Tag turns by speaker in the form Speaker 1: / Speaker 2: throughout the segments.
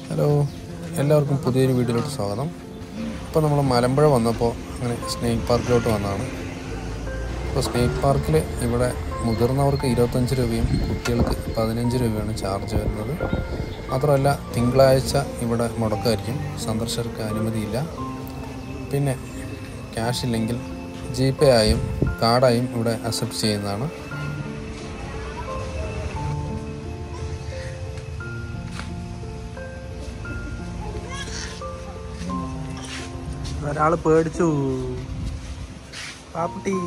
Speaker 1: Hello എല്ലാവർക്കും പുതിയൊരു വീഡിയോയിലോട്ട് സ്വാഗതം ഇപ്പോൾ നമ്മൾ മലമ്പുഴ വന്നപ്പോൾ അങ്ങനെ സ്നേക്ക് പാർക്കിലോട്ട് വന്നതാണ് അപ്പോൾ സ്നേക്ക് പാർക്കിൽ ഇവിടെ മുതിർന്നവർക്ക് ഇരുപത്തഞ്ച് രൂപയും കുട്ടികൾക്ക് പതിനഞ്ച് രൂപയാണ് ചാർജ് വരുന്നത് മാത്രമല്ല തിങ്കളാഴ്ച ഇവിടെ മുടക്കമായിരിക്കും സന്ദർശകർക്ക് അനുമതിയില്ല പിന്നെ ക്യാഷ് ഇല്ലെങ്കിൽ ജി പേ ആയും കാർഡായും ഇവിടെ അക്സെപ്റ്റ് ചെയ്യുന്നതാണ്
Speaker 2: ഒരാൾ പേടിച്ചു പാപ്പുട്ടി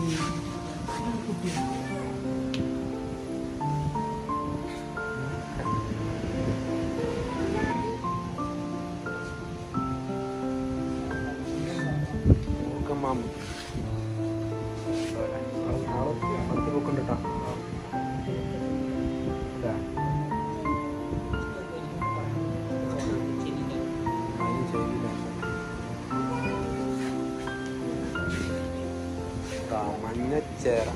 Speaker 2: മഞ്ഞച്ചേര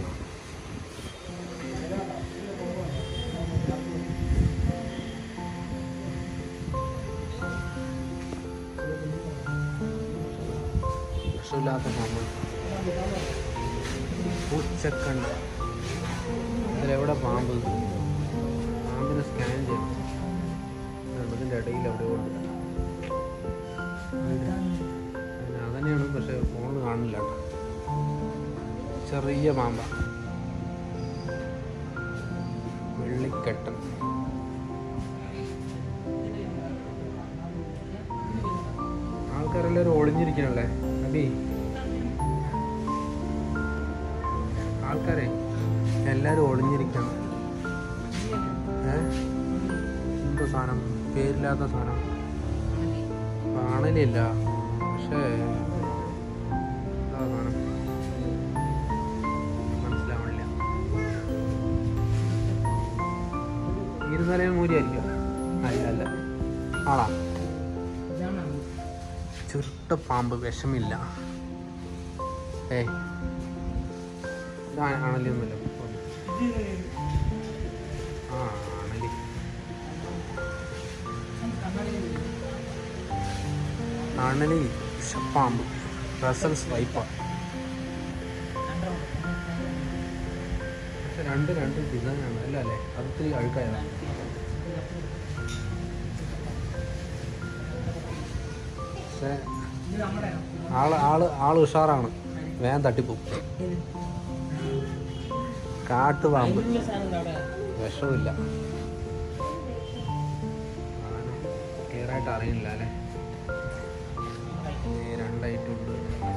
Speaker 2: വിഷമില്ലാത്ത പാമ്പ് പൂച്ചക്കണ്ണ ഇതിലെവിടെ പാമ്പ് പാമ്പിനെ സ്കാൻ ചെയ്യണം രണ്ടതിൻ്റെ ഇടയിൽ അവിടെ കൊണ്ട് അതന്നെയാണ് പക്ഷെ ഫോൺ കാണില്ല കേട്ടോ ചെറിയ പാമ്പ വെള്ളിക്കെട്ടൻ ആൾക്കാരെല്ലാവരും ഒളിഞ്ഞിരിക്കണല്ലേ അബി ആൾക്കാരെ എല്ലാവരും ഒളിഞ്ഞിരിക്കണം ഏ എന്തോ സാധനം പേരില്ലാത്ത സാധനം കാണലില്ല പക്ഷേ എന്താ സാധനം മനസ്സിലാവണില്ല ഇരുന്നലയും മൂരിയായിരിക്കും അല്ല അല്ല ആളാ ചുരുട്ട പാമ്പ് വിഷമില്ല ഏ ഇത് ആണല്ലൊന്നുമില്ല ആ ആണലി ആണലി വിഷപ്പാമ്പ് റസൽസ് വൈപ്പാണ് പക്ഷെ രണ്ട് രണ്ട് ഡിസൈനാണ് അല്ല അല്ലേ അത് ഇത്തിരി അഴുക്കായതാണ് പക്ഷേ ആള് ആള് ആള് ഉഷാറാണ് വേഗം തട്ടിപ്പോവും കാട്ടുപാമ്പ് വിഷമില്ല ക്ലിയർ ആയിട്ട് അറിയില്ല അല്ലേ ഏ, രണ്ടായിട്ടുണ്ട്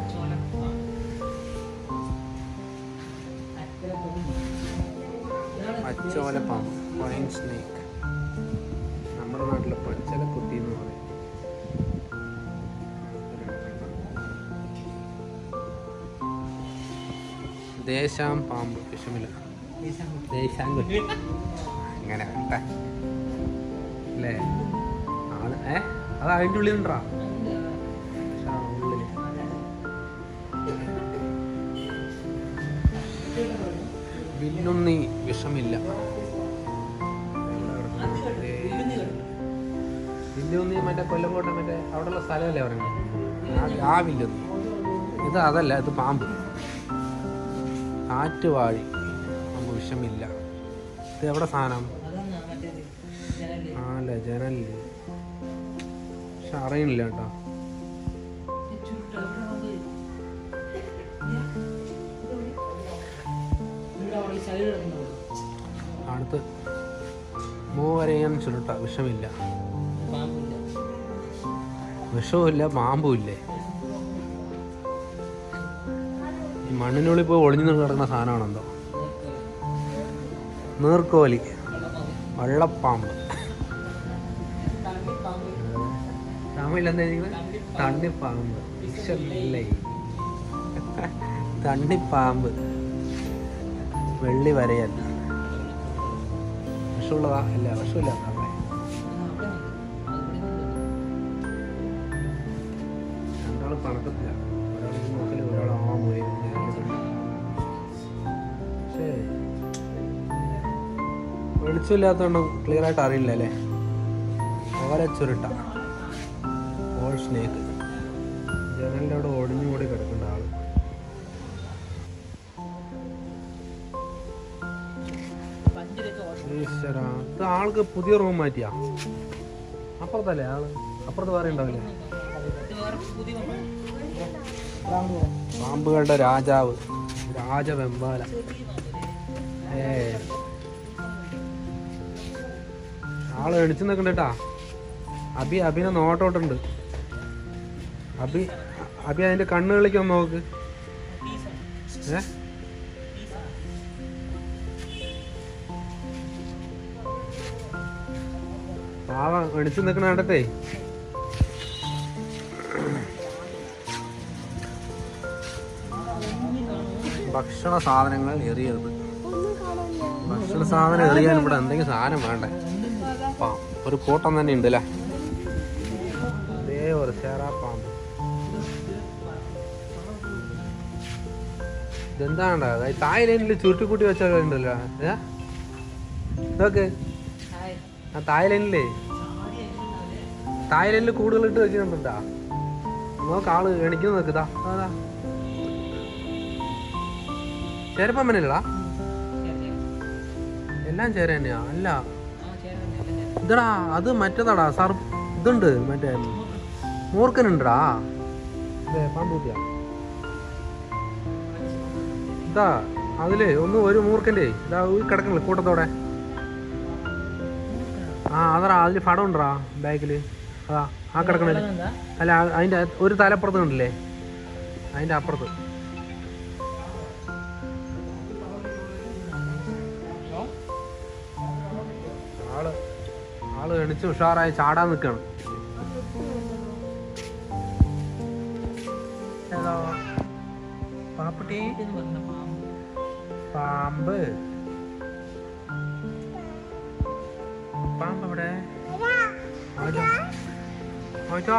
Speaker 2: പച്ചോല പാമ്പ് പൈൻ സ്നേക്ക് നമ്മുടെ നാട്ടിലെ പച്ചല കുത്തി എന്ന് പറയും ദേശാം പാമ്പ് വിഷമില്ല ദേശാങ്കുറ്റി അങ്ങനെ വേണ്ട അല്ലേ ആണ് ഏ അത് അതിൻ്റെ ഉള്ളിൽ ഉണ്ടാ ഉള്ളില് വില്ലുണ്ണി വിഷമില്ല വില്ലുണ്ണി മറ്റേ കൊല്ലംകോട്ട മറ്റേ അവിടെയുള്ള സ്ഥലമല്ലേ പറയുന്നത് ആ വില്ലുണ്ണി ഇത് അതല്ല ഇത് പാമ്പ് കാറ്റുവാഴി പാമ്പ് വിഷമില്ല ഇത് എവിടെ സാധനം ആ അല്ല ജനലില് പക്ഷെ അറിയണില്ല കേട്ടോ അടുത്ത് മൂവരയാൻ ചുരുട്ട വിഷമില്ല വിഷവുമില്ല പാമ്പുമില്ലേ ഈ മണ്ണിനുള്ളിൽ പോയി ഒളിഞ്ഞു നിന്ന് കിടക്കുന്ന സാധനമാണെന്തോ നീർക്കോലി വള്ളപ്പാമ്പ് തമിഴിൽ എന്താ എഴുതിയിരിക്കുന്നത്? തണ്ണിപ്പാമ്പ് വിഷമില്ലേ തണ്ണിപ്പാമ്പ് വെള്ളി വരയല്ല വിഷമുള്ളതാ അല്ല വിഷമില്ലാത്ത രണ്ടാളും പണക്കത്തില്ല ഒരാൾ ഈ നോക്കല് ഒരാൾ ആ മൂലയിൽ പക്ഷേ വെളിച്ചമില്ലാത്തതുകൊണ്ട് ക്ലിയർ ആയിട്ട് അറിയില്ല അല്ലേ ഓല ചുരുട്ട ലവർ സ്നേക്ക് ജനലിൻ്റെ അവിടെ ഒടിഞ്ഞു കൂടി കിടക്കേണ്ട ആള് ഈശ്വരാ ഇത് ആൾക്ക് പുതിയ റൂം മാറ്റിയാ അപ്പുറത്തല്ലേ ആള് അപ്പുറത്ത് വേറെ ഉണ്ടാവില്ലേ പാമ്പുകളുടെ രാജാവ് രാജവെമ്പാല ഏ ആള് എണിച്ചു നിൽക്കണ്ടേട്ടാ അബി അബിനെ നോട്ടോട്ടുണ്ട് അബി അബി അതിന്റെ കണ്ണുകളിലേക്ക് ഒന്ന് നോക്ക് ഏ പാവ എണിച്ചു നിൽക്കണ കണ്ടട്ടെ ഭക്ഷണ സാധനങ്ങൾ എറിയരുത് ഭക്ഷണ സാധനം എറിയാൻ ഇവിടെ എന്തെങ്കിലും സാധനം വേണ്ടേ പാ ഒരു കൂട്ടം തന്നെ ഉണ്ട് അല്ലേ അതേ ഒരു ചേറാ പാമ്പ് ഇതെന്താണ്ടാ തായ്ലൻഡിൽ ചുരുട്ടിക്കൂട്ടി വെച്ചാൽ ഉണ്ടല്ലോ ഏ ഇതൊക്കെ ആ തായ്ലൻഡിലേ തായ്ലൻഡിൽ കൂടുതലിട്ട് വെച്ചിട്ടുണ്ടാ നോക്ക് ആള് എണിക്കുന്നു നോക്കുതാ അതാ ചേരപ്പമ്മനല്ലടാ എല്ലാം ചേര തന്നെയാ അല്ല ഇതടാ അത് മറ്റേതാടാ സർ ഇതുണ്ട് മറ്റേ മൂർക്കനുണ്ടടാ അതെ പാമ്പൂത്തിയാ ഇതാ അതില് ഒന്ന് ഒരു മൂർക്കൻ്റെ ഇതാ ഈ കിടക്കണില്ല കൂട്ടത്തോടെ ആ അതടാ അതില് പടം ഉണ്ടടാ ബാക്കില് അതാ ആ കിടക്കണ അല്ല ആ- അതിന്റെ ഒരു തലപ്പുറത്ത് കണ്ടില്ലേ അതിന്റെ അപ്പുറത്ത് ആള് ആള് എണിച്ച് ഉഷാറായി ചാടാൻ നിൽക്കാണ് ഹലോ പാപ്പുട്ടി പാമ്പ് പാമ്പ് എവിടെ ആജാ. ആജാ.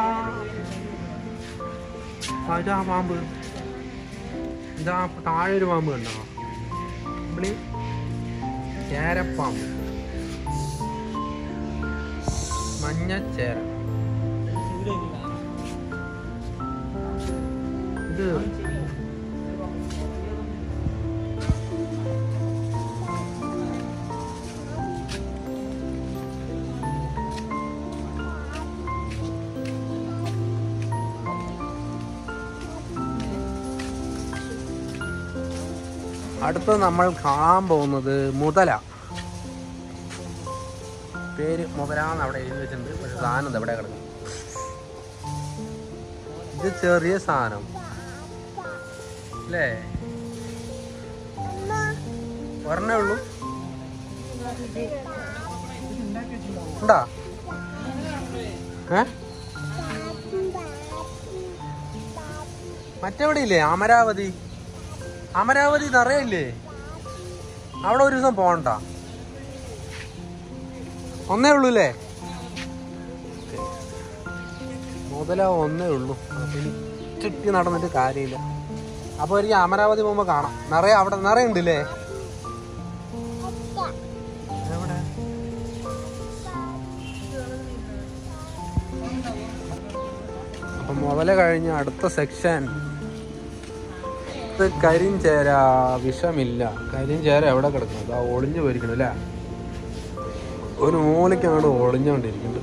Speaker 2: ആജാ പാമ്പ് ഇതാ താഴെ ഒരു പാമ്പ് കണ്ടോ വിളി ചേരപ്പാമ്പ് മഞ്ഞച്ചേര ഇത് അടുത്ത നമ്മൾ കാണാൻ പോകുന്നത് മുതല പേര് മുതലാന്ന് അവിടെ എഴുതി വെച്ചിട്ടുണ്ട് പക്ഷെ സാധനം ഇത് എവിടെ കിടക്കും ഇത് ചെറിയ സാധനം അല്ലേ ഒരെണ്ണേ ഉള്ളൂ ഉണ്ടാ ഏ മറ്റെവിടെ ഇല്ലേ അമരാവതി അമരാവതി നിറയില്ലേ അവിടെ ഒരു ദിവസം പോകണ്ട ഒന്നേ ഉള്ളൂ അല്ലേ മുതല ഒന്നേ ഉള്ളൂ അപ്പൊ ഇനി ചുറ്റി നടന്നിട്ട് കാര്യമില്ല അപ്പൊ എനിക്ക് അമരാവതി പോകുമ്പോ കാണാം നിറയെ അവിടെ നിറയെ ഉണ്ട് അല്ലേ എവിടെ അപ്പൊ മുതല കഴിഞ്ഞ അടുത്ത സെക്ഷൻ ഇത് കരിഞ്ചേര വിഷമില്ല കരിഞ്ചേര എവിടെ കിടക്കുന്നത് ആ ഒളിഞ്ഞു പോയിരിക്കണം അല്ലേ ഒരു മൂലയ്ക്ക് അങ്ങോട്ട് ഒളിഞ്ഞോണ്ടിരിക്കുന്നുണ്ട്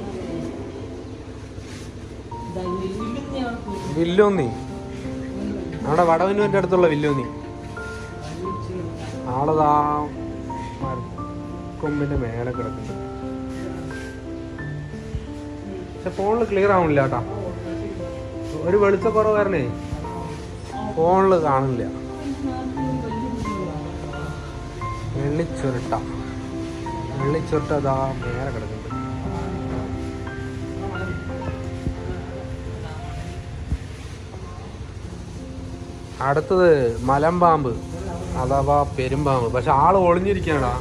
Speaker 2: വില്ലോന്നി നമ്മുടെ വടവന്നൂരിന്റെ അടുത്തുള്ള വില്ലോന്നി ആളതാ കൊമ്പിന്റെ മേലെ കിടക്കുന്നു പക്ഷെ ഫോണിൽ ക്ലിയർ ആവണില്ല കേട്ടാ ഒരു വെളിച്ചക്കുറവ് കാരണേ ഫോണിൽ കാണില്ല വെള്ളിച്ചുരുട്ട വെള്ളിച്ചുരുട്ട അതാ മേലെ കിടക്കുന്നുണ്ട് അടുത്തത് മലമ്പാമ്പ് അഥവാ പെരുമ്പാമ്പ് പക്ഷെ ആള് ഒളിഞ്ഞിരിക്കണടാ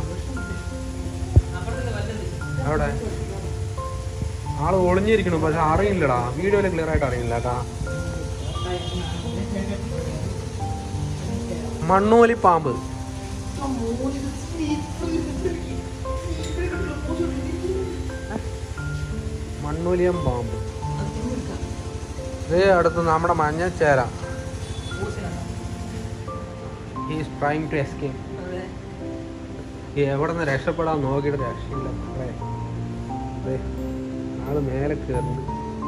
Speaker 2: എവിടെ ആള് ഒളിഞ്ഞിരിക്കണം പക്ഷെ അറിയില്ലടാ വീഡിയോയിൽ ക്ലിയർ ആയിട്ട് അറിയില്ല കേട്ടാ മണ്ണൂലി പാമ്പ് മണ്ണൂലിയം പാമ്പ് ഇതേ അടുത്ത് നമ്മുടെ മഞ്ഞച്ചേര ഹീസ് ട്രൈങ് ടു എസ്കേപ്പ് എവിടെ നിന്ന് രക്ഷപ്പെടാൻ നോക്കിയിട്ട് രക്ഷയില്ല അല്ലേ ദേ, ആള് മേലെ കയറുന്നുണ്ട്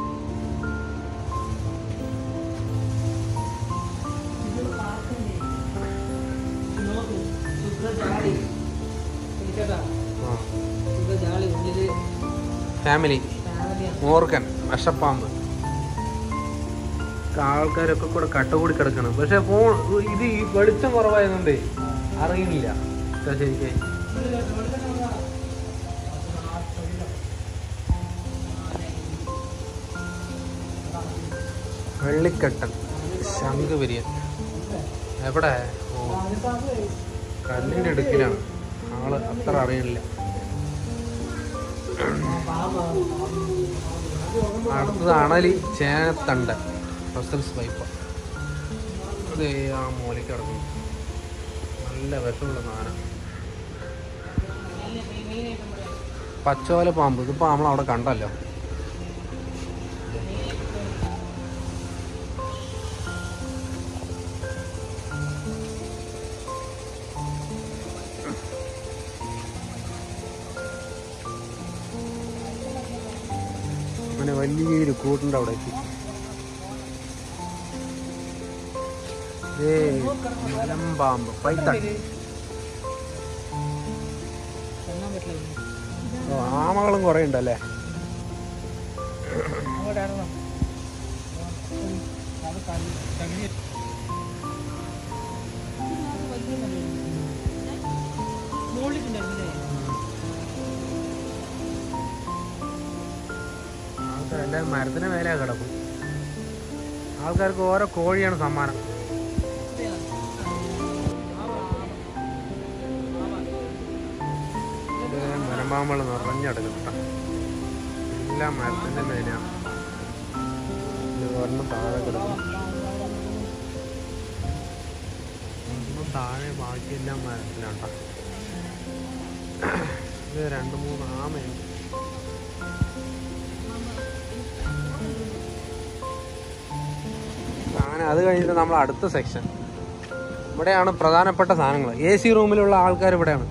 Speaker 2: ആ ഫാമിലി മോർഗൻ വിഷപ്പാമ്പ് ആൾക്കാരൊക്കെ കൂടെ കട്ടുകൂടി കിടക്കണം പക്ഷെ ഫോൺ ഇത് ഈ വെളിച്ചം കുറവായതുകൊണ്ടേ അറിയുന്നില്ല ഇതാ ശരിക്കും വെള്ളിക്കെട്ടൻ ശംഖുവിരിയൻ എവിടെ ഓ കല്ലിൻ്റെ അടുക്കിലാണ് ആള് അത്ര അറിയണില്ല അടുത്തത് അണലി ചേനത്തണ്ട് റസൽസ് വൈപ്പ അതേ ആ മൂലയ്ക്ക് കിടക്കുന്നു നല്ല വിഷമുള്ള സാധനം പച്ചോല പാമ്പ് ഇതിപ്പോ നമ്മളവിടെ കണ്ടല്ലോ അങ്ങനെ വലിയൊരു കൂട്ടിൻ്റെ അവിടെ എത്തി ഏയ് മലമ്പാമ്പ് പൈത്തൺ ഓ ആമകളും കുറെ ഉണ്ടല്ലേ ആൾക്കാരെല്ലാം മരത്തിന് മേലെ കിടക്കും ആൾക്കാർക്ക് ഓരോ കോഴിയാണ് സമ്മാനം ഇത് മലമ്പാമ്പുകൾ നിറഞ്ഞെടുക്കട്ട എല്ലാം മരത്തിന്റെ മേലെയാണ് ഇത് ഒരെണ്ണം താഴെ കിടക്കും ഒന്നും താഴെ ബാക്കിയെല്ലാം മരത്തിലാണ്ട ഇത് രണ്ട് മൂന്ന് ആമയുണ്ട് അങ്ങനെ അത് കഴിഞ്ഞിട്ട് നമ്മൾ അടുത്ത സെക്ഷൻ ഇവിടെയാണ് പ്രധാനപ്പെട്ട സാധനങ്ങൾ എ സി റൂമിലുള്ള ആൾക്കാർ ഇവിടെയാണ്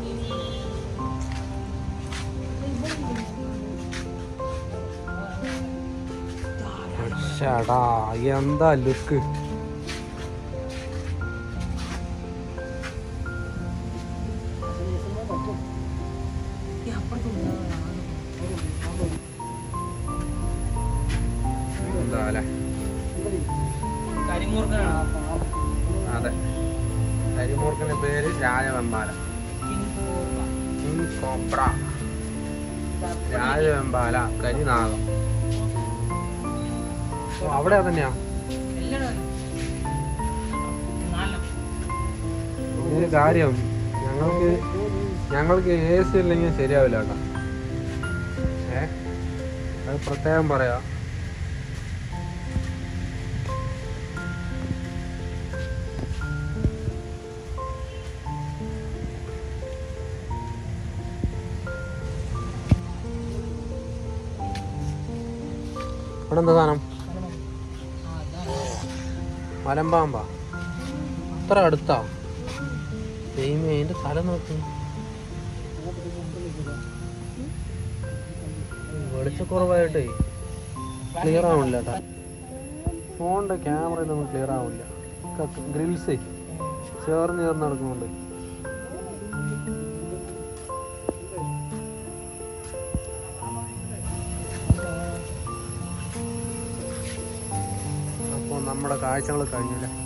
Speaker 2: ഷടാ എന്താ ലുക്ക് എന്താ അല്ലേ അതെ കരിമൂർഖന്റെ പേര് രാജവെമ്പാല കിങ് കോബ്ര രാജവെമ്പാല കരിനാഗം ഓ, അവിടെ തന്നെയാ ഒരു കാര്യം ഞങ്ങൾക്ക് ഞങ്ങൾക്ക് എ സി ഇല്ലെങ്കിൽ ശരിയാവില്ല കേട്ടോ ഏ അത് പ്രത്യേകം പറയാം അവിടെ എന്താ സാധനം മലമ്പാമ്പാ അത്ര അടുത്താ ദൈവമേ അതിന്റെ തല നോക്ക് വെളിച്ചക്കുറവായിട്ടേ ക്ലിയർ ആവണില്ല കേട്ടാ ഫോണിന്റെ ക്യാമറയിലൊന്നും ക്ലിയർ ആവില്ല ഗ്രിൽസേ ചേർന്ന് ചേർന്ന് നടക്കുന്നുണ്ട് അപ്പോൾ നമ്മുടെ കാഴ്ചകൾ കഴിഞ്ഞില്ലേ